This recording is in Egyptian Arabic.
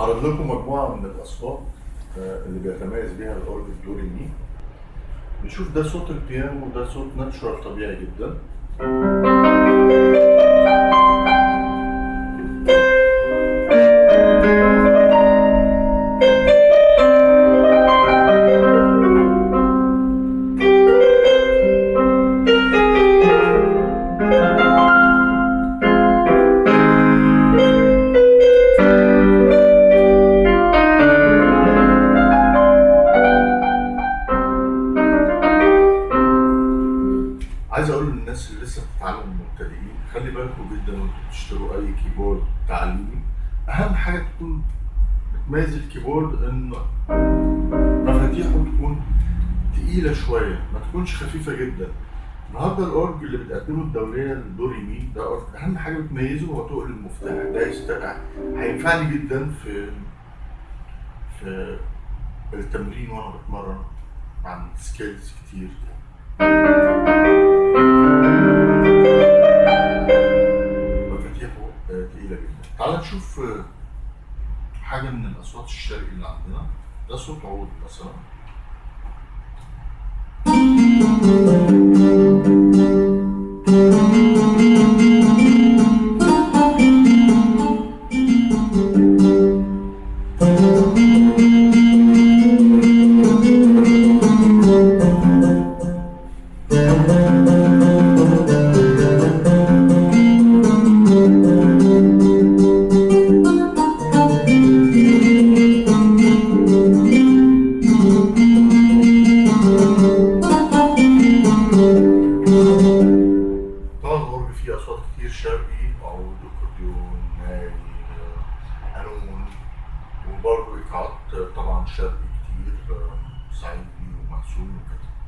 هعرض لكم مجموعة من الأصوات آه، اللي بيتميز بيها الأورج الدوري مي نشوف ده صوت البيانو وده صوت ناتشورال طبيعي جدا عايز اقول للناس اللي لسه بتتعلم مبتدئين خلي بالكم جدا وانتوا بتشتروا اي كيبورد تعليمي اهم حاجه تكون بتميز الكيبورد ان مفاتيحه تكون تقيله شويه ما تكونش خفيفه جدا النهارده الاورج اللي بتقدمه الدوليه للدوري مي ده أورج اهم حاجه بتميزه هو تقل المفتاح ده يست... هينفعني جدا في في التمرين وانا بتمرن عن سكيلز كتير مفاتيحه آه، تقيلة جدا. تعال نشوف آه، حاجة من الأصوات الشرقي اللي عندنا. ده صوت عود مثلا. طبعا الأورج فيه أصوات كتير شرقي عود أكورديون ناي آه، قانون وبرضه إيقاعات آه، طبعا شرقي كتير آه، صعيدي ومحسوم وكده.